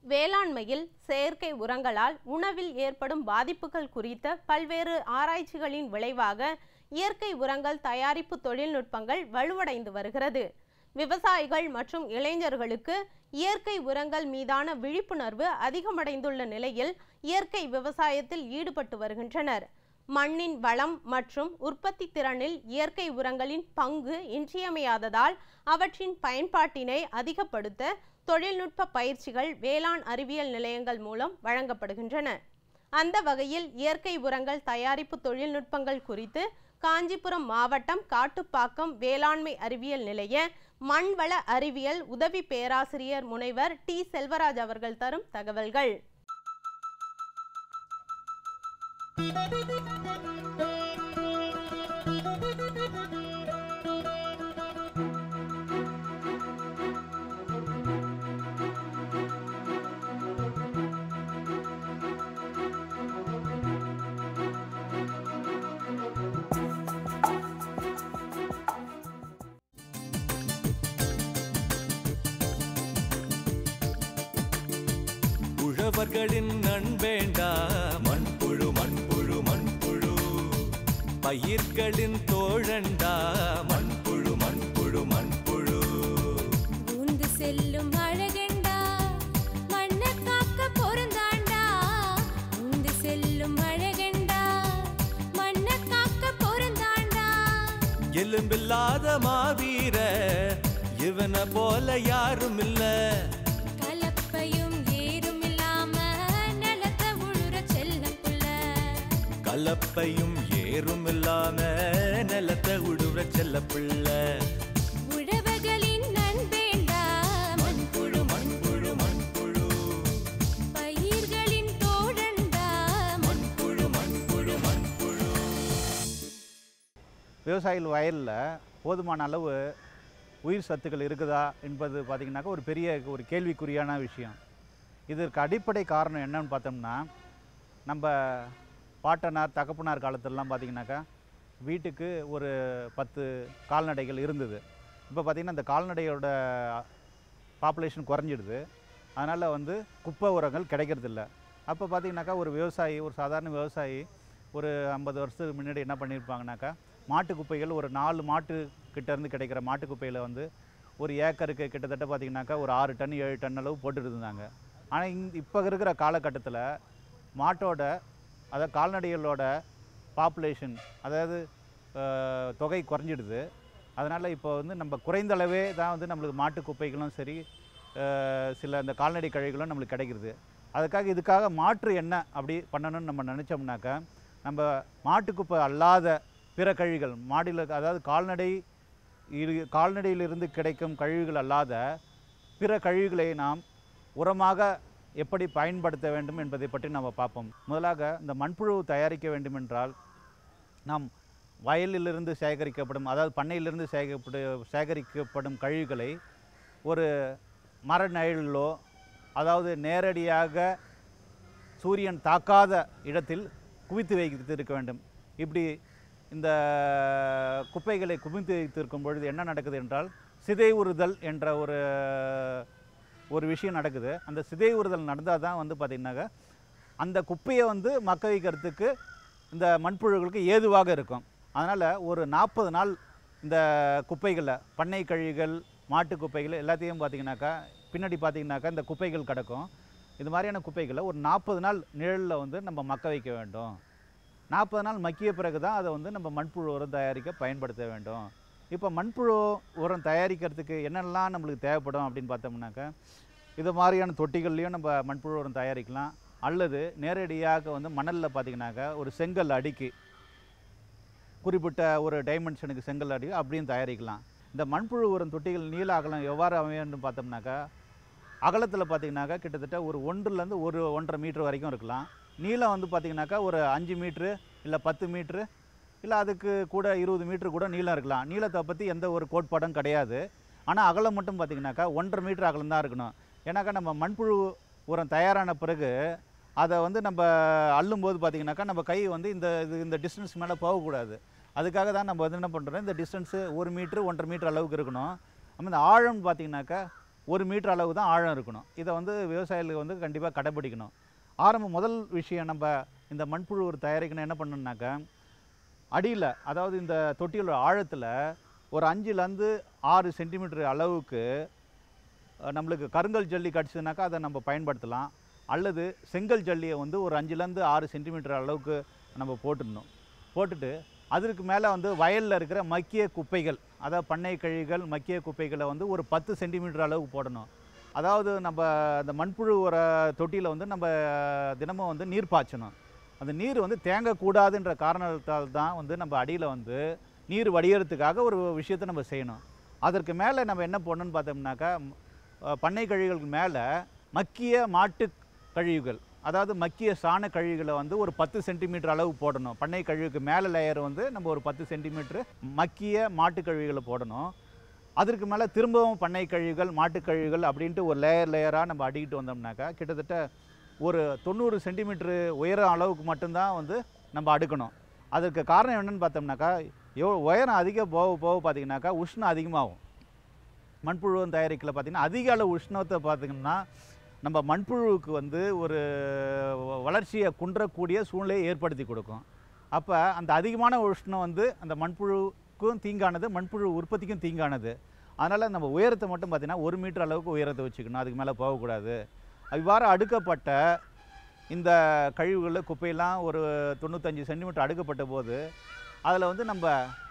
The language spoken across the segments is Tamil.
வேளாண்மையில் செயற்கை உரங்களால் உணவில் ஏற்படும் பாதிப்புகள் குறித்த பல்வேறு ஆராய்ச்சிகளின் விளைவாக இயற்கை உரங்கள் தயாரிப்பு தொழில்நுட்பங்கள் வலுவடைந்து வருகிறது விவசாயிகள் மற்றும் இளைஞர்களுக்கு இயற்கை உரங்கள் மீதான விழிப்புணர்வு அதிகமடைந்துள்ள நிலையில் இயற்கை விவசாயத்தில் ஈடுபட்டு வருகின்றனர் மண்ணின் வளம் மற்றும் உற்பத்தி திறனில் இயற்கை உரங்களின் பங்கு இன்றியமையாததால் அவற்றின் பயன்பாட்டினை அதிகப்படுத்த தொழில்நுட்ப பயிற்சிகள் வேளாண் அறிவியல் நிலையங்கள் மூலம் வழங்கப்படுகின்றன அந்த வகையில் இயற்கை உரங்கள் தயாரிப்பு தொழில்நுட்பங்கள் குறித்து காஞ்சிபுரம் மாவட்டம் காட்டுப்பாக்கம் வேளாண்மை அறிவியல் நிலைய மண்வள அறிவியல் உதவி பேராசிரியர் முனைவர் டி செல்வராஜ் அவர்கள் தரும் தகவல்கள் உழவர்களின் நண்பேண்டா மண்புழு மண்புழு மண்புழு பயிர்களின் தோழண்டா மண்புழு மண்புழு மண்புழு ஊந்து செல்லும் அழகண்டா மண்ணை காக்க பொருந்தாண்டா ஊந்து செல்லும் அழகண்டா மண்ணை காக்க பொருந்தாண்டா எலும்பில்லாத மாவீர இவனை போல யாரும் இல்ல கலப்பையும் ஏறும் இல்லாம நிலத்தை உழுற செல்ல புள்ள கலப்பையும் ஏறும் இல்லாம நிலத்தை உடுற செல்ல பிள்ளை உழவர்களின் நண்பேண்டா மண்புழு மண்புழு மண்புழு பயிர்களின் தோழண்டா மண்புழு மண்புழு மண்புழு விவசாயிகள் வயலில் போதுமான அளவு உயிர் சத்துக்கள் இருக்குதா என்பது பார்த்திங்கனாக்கா ஒரு பெரிய ஒரு கேள்விக்குறியான விஷயம் இதற்கு அடிப்படை காரணம் என்னன்னு பார்த்தோம்னா நம்ம பாட்டனார் தகப்பனார் காலத்திலலாம் பார்த்திங்கனாக்கா வீட்டுக்கு ஒரு பத்து கால்நடைகள் இருந்தது இப்போ பார்த்திங்கன்னா அந்த கால்நடையோட பாப்புலேஷன் குறைஞ்சிடுது அதனால் வந்து குப்பை உரங்கள் கிடைக்கிறதில்ல அப்போ பார்த்திங்கனாக்கா ஒரு விவசாயி ஒரு சாதாரண விவசாயி ஒரு ஐம்பது வருஷத்துக்கு முன்னாடி என்ன பண்ணியிருப்பாங்கனாக்கா மாட்டு குப்பைகள் ஒரு நாலு மாட்டு கிட்ட இருந்து கிடைக்கிற மாட்டு குப்பையில் வந்து ஒரு ஏக்கருக்கு கிட்டத்தட்ட பார்த்திங்கனாக்கா ஒரு ஆறு டன் ஏழு டன் அளவு போட்டுட்டு இருந்தாங்க ஆனால் இங் இப்போ இருக்கிற காலகட்டத்தில் மாட்டோட அதாவது கால்நடைகளோட பாப்புலேஷன் அதாவது அஹ், தொகை குறைஞ்சிடுது அதனால் இப்போ வந்து நம்ம குறைந்த அளவே தான் வந்து நம்மளுக்கு மாட்டு குப்பைகளும் சரி அஹ், சில இந்த கால்நடை கழிவுகளும் நம்மளுக்கு கிடைக்கிறது அதுக்காக இதுக்காக மாற்று என்ன அப்படி பண்ணணும்னு நம்ம நினச்சோம்னாக்கா நம்ம மாட்டுக்குப்பை அல்லாத பிற கழிவுகள் மாடியில் அதாவது கால்நடை இரு கால்நடையிலிருந்து கிடைக்கும் கழிவுகள் அல்லாத பிற கழிவுகளை நாம் உரமாக எப்படி பயன்படுத்த வேண்டும் என்பதை பற்றி நம்ம பார்ப்போம் முதலாக இந்த மண்புழு தயாரிக்க வேண்டுமென்றால் நாம் வயலிலிருந்து சேகரிக்கப்படும் அதாவது பண்ணையிலிருந்து சேகரிக்கப்படு சேகரிக்கப்படும் கழிவுகளை ஒரு மர நிழலிலோ அதாவது நேரடியாக சூரியன் தாக்காத இடத்தில் குவித்து வைத்திருக்க வேண்டும் இப்படி இந்த குப்பைகளை குவித்து வைத்திருக்கும் பொழுது என்ன நடக்குது என்றால் சிதைவுறுதல் என்ற ஒரு ஒரு விஷயம் நடக்குது அந்த சிதைவுறுதல் நடந்தால் தான் வந்து பார்த்திங்கனாக்கா அந்த குப்பையை வந்து மக்க வைக்கிறதுக்கு இந்த மண்புழுகளுக்கு ஏதுவாக இருக்கும் அதனால் ஒரு நாற்பது நாள் இந்த குப்பைகளில் பண்ணை கழிவுகள் மாட்டு குப்பைகள் எல்லாத்தையும் பார்த்திங்கனாக்கா பின்னாடி பார்த்திங்கனாக்கா இந்த குப்பைகள் கிடக்கும் இது மாதிரியான குப்பைகளை ஒரு நாற்பது நாள் நிழலில் வந்து நம்ம மக்க வைக்க வேண்டும் நாற்பது நாள் மக்கிய பிறகு தான் அதை வந்து நம்ம மண்புழு உரம் தயாரிக்க பயன்படுத்த வேண்டும் இப்போ மண்புழு உரம் தயாரிக்கிறதுக்கு என்னெல்லாம் நம்மளுக்கு தேவைப்படும் அப்படின்னு பார்த்தோம்னாக்கா இது மாதிரியான தொட்டிகள்லையும் நம்ம மண்புழு உரம் தயாரிக்கலாம் அல்லது நேரடியாக வந்து மணலில் பார்த்திங்கனாக்கா ஒரு செங்கல் அடுக்கி குறிப்பிட்ட ஒரு டைமென்ஷனுக்கு செங்கல் அடி அப்படியும் தயாரிக்கலாம் இந்த மண்புழு உரம் தொட்டிகள் நீள அகலம் எவ்வாறு அமையன்னு பார்த்தோம்னாக்கா அகலத்தில் பார்த்தீங்கன்னாக்கா கிட்டத்தட்ட ஒரு ஒன்றுலேருந்து ஒரு ஒன்றரை மீட்டர் வரைக்கும் இருக்கலாம் நீளம் வந்து பார்த்தீங்கன்னாக்கா ஒரு அஞ்சு மீட்ரு இல்லை பத்து மீட்ரு இல்லை அதுக்கு கூட இருபது மீட்ரு கூட நீளம் இருக்கலாம் நீளத்தை பற்றி எந்த ஒரு கோட்பாடும் கிடையாது ஆனால் அகலம் மட்டும் பார்த்தீங்கன்னாக்கா ஒன்றரை மீட்டர் அகலம் தான் இருக்கணும் ஏன்னாக்கா நம்ம மண்புழு உரம் தயாரான பிறகு அதை வந்து நம்ம அள்ளும்போது பார்த்தீங்கன்னாக்கா நம்ம கை வந்து இந்த இது இந்த டிஸ்டன்ஸ் மேலே போகக்கூடாது அதுக்காக தான் நம்ம வந்து என்ன பண்ணுறோம் இந்த டிஸ்டன்ஸு ஒரு மீட்ரு ஒன்றரை மீட்டர் அளவுக்கு இருக்கணும் நம்ம இந்த ஆழம் பார்த்தீங்கன்னாக்கா ஒரு மீட்டர் அளவு தான் ஆழம் இருக்கணும் இதை வந்து விவசாயிகளுக்கு வந்து கண்டிப்பாக கடைப்பிடிக்கணும் ஆரம்ப முதல் விஷயம் நம்ம இந்த மண்புழு ஒரு தயாரிக்கணும் என்ன பண்ணணுன்னாக்கா அடியில் அதாவது இந்த தொட்டியோட ஆழத்தில் ஒரு அஞ்சுலேருந்து ஆறு சென்டிமீட்டர் அளவுக்கு அஹ், நம்மளுக்கு கருங்கல் ஜல்லி கிடச்சதுனாக்கா அதை நம்ம பயன்படுத்தலாம் அல்லது செங்கல் ஜல்லியை வந்து ஒரு அஞ்சுலேருந்து ஆறு சென்டிமீட்டர் அளவுக்கு நம்ம போட்டுடணும் போட்டுட்டு அதற்கு மேலே வந்து வயலில் இருக்கிற மக்கிய குப்பைகள் அதாவது பண்ணை கழிவுகள் மக்கிய குப்பைகளை வந்து ஒரு பத்து சென்டிமீட்டர் அளவுக்கு போடணும் அதாவது நம்ம அந்த மண்புழு உர தொட்டியில் வந்து நம்ம தினமும் வந்து நீர் பாய்ச்சணும் அந்த நீர் வந்து தேங்கக்கூடாதுன்ற காரணத்தால் தான் வந்து நம்ம அடியில் வந்து நீர் வடியறதுக்காக ஒரு விஷயத்தை நம்ம செய்யணும் அதற்கு மேலே நம்ம என்ன பண்ணணும்னு பார்த்தோம்னாக்கா ம், அஹ், பண்ணை கழிவுகளுக்கு மேலே மக்கிய மாட்டு கழிவுகள் அதாவது மக்கிய சாண கழிவுகளை வந்து ஒரு பத்து சென்டிமீட்டர் அளவு போடணும் பண்ணை கழிவுக்கு மேலே லேயர் வந்து நம்ம ஒரு பத்து சென்டிமீட்டர் மக்கிய மாட்டு கழிவுகளை போடணும் அதற்கு மேலே திரும்பவும் பண்ணை கழிவுகள் மாட்டுக் கழிவுகள் அப்படின்ட்டு ஒரு லேயர் லேயராக நம்ம அடிக்கிட்டு வந்தோம்னாக்கா கிட்டத்தட்ட ஒரு தொண்ணூறு சென்டிமீட்ரு உயரம் அளவுக்கு மட்டும்தான் வந்து நம்ம அடுக்கணும் அதற்கு காரணம் என்னன்னு பார்த்தோம்னாக்கா எவ்வளோ உயரம் அதிகம் போக போக பார்த்தீங்கன்னாக்கா உஷ்ணம் அதிகமாகும் மண்புழு தயாரிக்கல பார்த்தீங்கன்னா அதிக அளவு உஷ்ணத்தை பார்த்தீங்கன்னா நம்ம மண்புழுவுக்கு வந்து ஒரு வ- வளர்ச்சியை குன்றக்கூடிய சூழ்நிலையை ஏற்படுத்தி கொடுக்கும் அப்போ அந்த அதிகமான உஷ்ணம் வந்து அந்த மண்புழுவுக்கும் தீங்கானது மண்புழு உற்பத்திக்கும் தீங்கானது அதனால் நம்ம உயரத்தை மட்டும் பார்த்தீங்கன்னா ஒரு மீட்டர் அளவுக்கு உயரத்தை வச்சுக்கணும் அதுக்கு மேலே போகக்கூடாது இவ்வாறு அடுக்கப்பட்ட இந்த கழிவுகள் குப்பையெல்லாம் ஒரு தொண்ணூத்தஞ்சு சென்டிமீட்டர் அடுக்கப்பட்ட போது அதில் வந்து நம்ம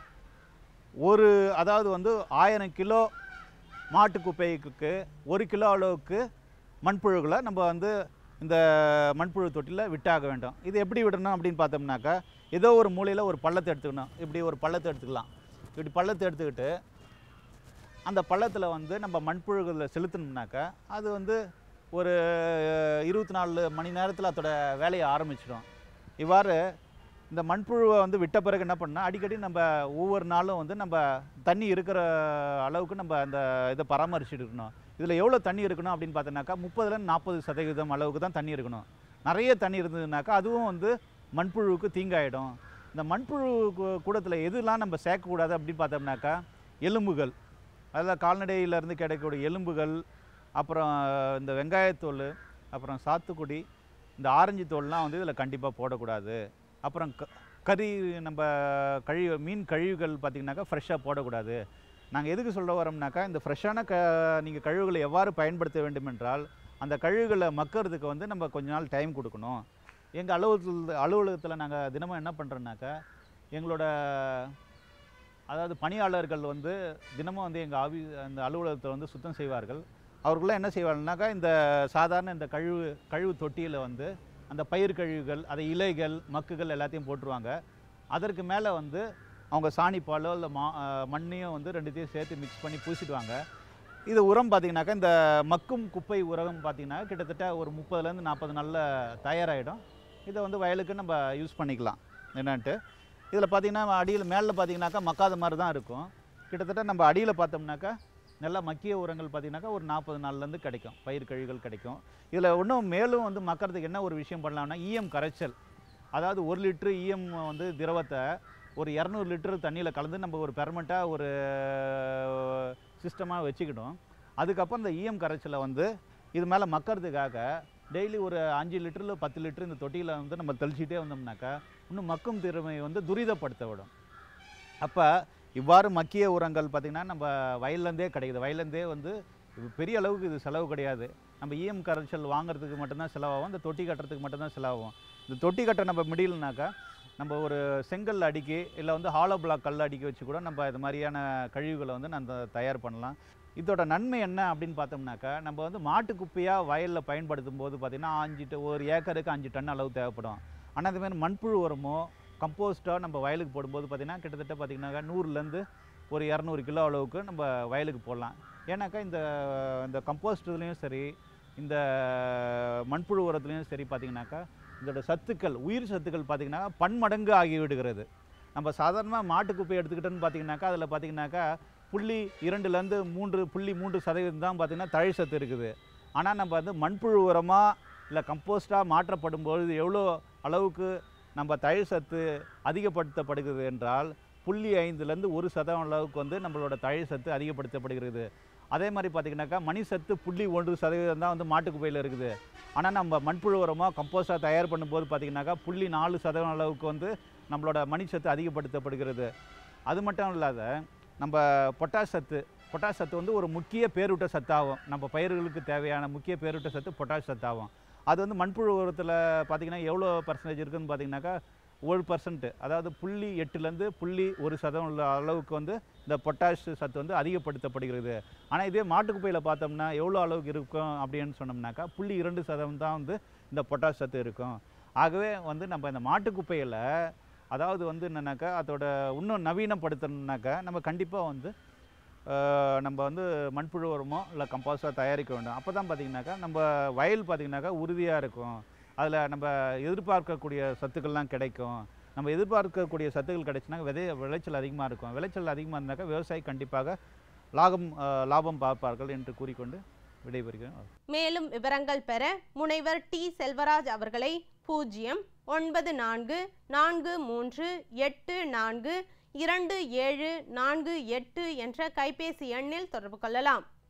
ஒரு அதாவது வந்து ஆயிரம் கிலோ மாட்டு குப்பைக்கு ஒரு கிலோ அளவுக்கு மண்புழுகளை நம்ம வந்து இந்த மண்புழு தொட்டியில் விட்டாக வேண்டும் இது எப்படி விடணும் அப்படின்னு பார்த்தோம்னாக்கா ஏதோ ஒரு மூலையில் ஒரு பள்ளத்தை எடுத்துக்கணும் இப்படி ஒரு பள்ளத்தை எடுத்துக்கலாம் இப்படி பள்ளத்தை எடுத்துக்கிட்டு அந்த பள்ளத்தில் வந்து நம்ம மண்புழுகளை செலுத்தணும்னாக்கா அது வந்து ஒரு இருபத்தி நாலு மணி நேரத்தில் அதோட வேலையை ஆரம்பிச்சிடும் இவ்வாறு இந்த மண்புழுவை வந்து விட்ட பிறகு என்ன பண்ணால் அடிக்கடி நம்ம ஒவ்வொரு நாளும் வந்து நம்ம தண்ணி இருக்கிற அளவுக்கு நம்ம அந்த இதை பராமரிச்சுட்டு இருக்கணும் இதில் எவ்வளோ தண்ணி இருக்கணும் அப்படின்னு பார்த்தோன்னாக்கா முப்பதுலேருந்து நாற்பது சதவீதம் அளவுக்கு தான் தண்ணி இருக்கணும் நிறைய தண்ணி இருந்ததுனாக்கா அதுவும் வந்து மண்புழுவுக்கு தீங்காயிடும் இந்த மண்புழு கூ- கூடத்தில் எதுலாம் நம்ம சேர்க்கக்கூடாது அப்படின்னு பார்த்தோம்னாக்கா எலும்புகள் அதில் கால்நடையிலேருந்து கிடைக்கக்கூடிய எலும்புகள் அப்புறம் இந்த வெங்காயத்தோல் அப்புறம் சாத்துக்குடி இந்த ஆரஞ்சு தோல்லாம் வந்து இதில் கண்டிப்பாக போடக்கூடாது அப்புறம் க கறி நம்ம கழிவு மீன் கழிவுகள் பார்த்திங்கனாக்கா ஃப்ரெஷ்ஷாக போடக்கூடாது நாங்கள் எதுக்கு சொல்ல வரோம்னாக்கா இந்த ஃப்ரெஷ்ஷான க நீங்கள் கழிவுகளை எவ்வாறு பயன்படுத்த வேண்டும் என்றால் அந்த கழிவுகளை மக்கறதுக்கு வந்து நம்ம கொஞ்ச நாள் டைம் கொடுக்கணும் எங்கள் அலுவலகத்தில் அலுவலகத்தில் நாங்கள் தினமும் என்ன பண்ணுறோன்னாக்கா எங்களோட அதாவது பணியாளர்கள் வந்து தினமும் வந்து எங்கள் ஆவி அந்த அலுவலகத்தை வந்து சுத்தம் செய்வார்கள் அவர்கள்லாம் என்ன செய்வாங்கனாக்கா இந்த சாதாரண இந்த கழிவு கழிவு தொட்டியில் வந்து அந்த பயிர் கழிவுகள் அதை இலைகள் மக்குகள் எல்லாத்தையும் போட்டுருவாங்க அதற்கு மேலே வந்து அவங்க சாணிப்பாலோ இல்லை மா அஹ் மண்ணையும் வந்து ரெண்டுத்தையும் சேர்த்து மிக்ஸ் பண்ணி பூசிடுவாங்க இது உரம் பார்த்தீங்கன்னாக்கா இந்த மக்கும் குப்பை உரம் பார்த்தீங்கன்னா கிட்டத்தட்ட ஒரு முப்பதுலேருந்து நாற்பது நாளில் தயாராகிடும் இதை வந்து வயலுக்கு நம்ம யூஸ் பண்ணிக்கலாம் என்னன்ட்டு இதில் பார்த்தீங்கன்னா அடியில் மேலே பார்த்தீங்கன்னாக்கா மக்காத மாதிரி தான் இருக்கும் கிட்டத்தட்ட நம்ம அடியில் பார்த்தோம்னாக்கா நல்லா மக்கிய உரங்கள் பார்த்தீங்கன்னாக்கா ஒரு நாற்பது நாள்லேருந்து கிடைக்கும் பயிர் கழிவுகள் கிடைக்கும் இதில் இன்னும் மேலும் வந்து மக்கறதுக்கு என்ன ஒரு விஷயம் பண்ணலாம்னா ஈயம் கரைச்சல் அதாவது ஒரு லிட்ரு ஈயம் வந்து திரவத்தை ஒரு இரநூறு லிட்டர் தண்ணியில் கலந்து நம்ம ஒரு பெர்மனண்ட்டாக ஒரு சிஸ்டமாக வச்சுக்கிட்டோம் அதுக்கப்புறம் இந்த ஈயம் கரைச்சலை வந்து இது மேலே மக்கறதுக்காக டெய்லி ஒரு அஞ்சு லிட்டரில் பத்து லிட்டர் இந்த தொட்டியில் வந்து நம்ம தெளிச்சிட்டே வந்தோம்னாக்கா இன்னும் மக்கும் திறமையை வந்து துரிதப்படுத்த விடும் அப்போ இவ்வாறு மக்கிய உரங்கள் பார்த்திங்கன்னா நம்ம வயல்லேருந்தே கிடைக்குது வயல்லேருந்தே வந்து இது பெரிய அளவுக்கு இது செலவு கிடையாது நம்ம இஎம் கரைச்சல் வாங்குறதுக்கு மட்டும்தான் செலவாகும் இந்த தொட்டி கட்டுறதுக்கு மட்டும்தான் செலவாகும் இந்த தொட்டி கட்ட நம்ம மிடில்னாக்கா நம்ம ஒரு செங்கல் அடுக்கி இல்லை வந்து ஹாலோ பிளாக் கல் அடுக்கி வச்சு கூட நம்ம இது மாதிரியான கழிவுகளை வந்து நம்ம தயார் பண்ணலாம் இதோட நன்மை என்ன அப்படின்னு பார்த்தோம்னாக்கா நம்ம வந்து மாட்டு குப்பையாக வயலில் பயன்படுத்தும் போது பார்த்திங்கன்னா அஞ்சு ட- ஒரு ஏக்கருக்கு அஞ்சு டன் அளவு தேவைப்படும் ஆனால் இந்த மாதிரி மண்புழு உரமோ கம்போஸ்ட்டாக நம்ம வயலுக்கு போடும்போது பார்த்திங்கன்னா கிட்டத்தட்ட பார்த்திங்கனாக்கா நூறுலேருந்து ஒரு இரநூறு கிலோ அளவுக்கு நம்ம வயலுக்கு போடலாம் ஏன்னாக்கா இந்த இந்த கம்போஸ்ட் இதுலேயும் சரி இந்த மண்புழு உரத்துலேயும் சரி பார்த்திங்கனாக்கா இதோட சத்துக்கள் உயிர் சத்துக்கள் பார்த்திங்கன்னா பன்மடங்கு ஆகி விடுகிறது நம்ம சாதாரணமாக மாட்டு குப்பை எடுத்துக்கிட்டோன்னு பார்த்தீங்கன்னாக்கா அதில் பார்த்தீங்கன்னாக்கா புள்ளி இரண்டுலேருந்து மூன்று புள்ளி மூன்று சதவீதம் தான் பார்த்திங்கன்னா தழை சத்து இருக்குது ஆனால் நம்ம வந்து மண்புழு உரமாக இல்லை கம்போஸ்ட்டாக மாற்றப்படும் பொழுது எவ்வளோ அளவுக்கு நம்ம தழை சத்து அதிகப்படுத்தப்படுகிறது என்றால் புள்ளி ஐந்துலேருந்து ஒரு சதவீதம் அளவுக்கு வந்து நம்மளோட தழை சத்து அதிகப்படுத்தப்படுகிறது அதே மாதிரி பார்த்திங்கனாக்கா மணி சத்து புள்ளி ஒன்று சதவீதம் தான் வந்து மாட்டு குப்பையில் இருக்குது ஆனால் நம்ம மண்புழு உரமாக கம்போஸ்டாக தயார் பண்ணும்போது பார்த்திங்கனாக்கா புள்ளி நாலு சதவீதம் அளவுக்கு வந்து நம்மளோட மணி சத்து அதிகப்படுத்தப்படுகிறது அது மட்டும் இல்லாத நம்ம பொட்டாஷ் சத்து பொட்டாஷ் சத்து வந்து ஒரு முக்கிய பேரூட்ட சத்தாகும் நம்ம பயிர்களுக்கு தேவையான முக்கிய பேரூட்ட சத்து பொட்டாஷ் சத்தாகும் அது வந்து மண்புழு உரத்தில் பார்த்திங்கன்னா எவ்வளோ பர்சன்டேஜ் இருக்குதுன்னு பார்த்தீங்கன்னாக்கா ஒரு பர்சன்ட் அதாவது புள்ளி எட்டுலேருந்து புள்ளி ஒரு சதம் உள்ள அளவுக்கு வந்து இந்த பொட்டாஷ் சத்து வந்து அதிகப்படுத்தப்படுகிறது ஆனால் இதே மாட்டுக்குப்பையில் பார்த்தோம்னா எவ்வளோ அளவுக்கு இருக்கும் அப்படின்னு சொன்னோம்னாக்கா புள்ளி இரண்டு சதம் தான் வந்து இந்த பொட்டாஷ் சத்து இருக்கும் ஆகவே வந்து நம்ம இந்த மாட்டுக்குப்பையில் அதாவது வந்து என்னன்னாக்கா அதோட இன்னும் நவீனப்படுத்தணும்னாக்கா நம்ம கண்டிப்பாக வந்து ஆஹ், நம்ம வந்து மண்புழு உரமோ இல்லை கம்போஸ்டாக தயாரிக்க வேண்டும் அப்போ தான் பார்த்தீங்கன்னாக்கா நம்ம வயல் பார்த்தீங்கன்னாக்கா உறுதியாக இருக்கும் அதில் நம்ம எதிர்பார்க்கக்கூடிய சத்துக்கள்லாம் கிடைக்கும் நம்ம எதிர்பார்க்கக்கூடிய சத்துக்கள் கிடைச்சுனா விதை விளைச்சல் அதிகமாக இருக்கும் விளைச்சல் அதிகமாக இருந்தாக்கா விவசாயி கண்டிப்பாக லாபம் ஆஹ், லாபம் பார்ப்பார்கள் என்று கூறிக்கொண்டு விடைபெறுகிறேன் மேலும் விவரங்கள் பெற முனைவர் டி செல்வராஜ் அவர்களை பூஜ்ஜியம் ஒன்பது நான்கு நான்கு மூன்று எட்டு நான்கு இரண்டு ஏழு நான்கு எட்டு என்ற கைபேசி எண்ணில் தொடர்பு கொள்ளலாம்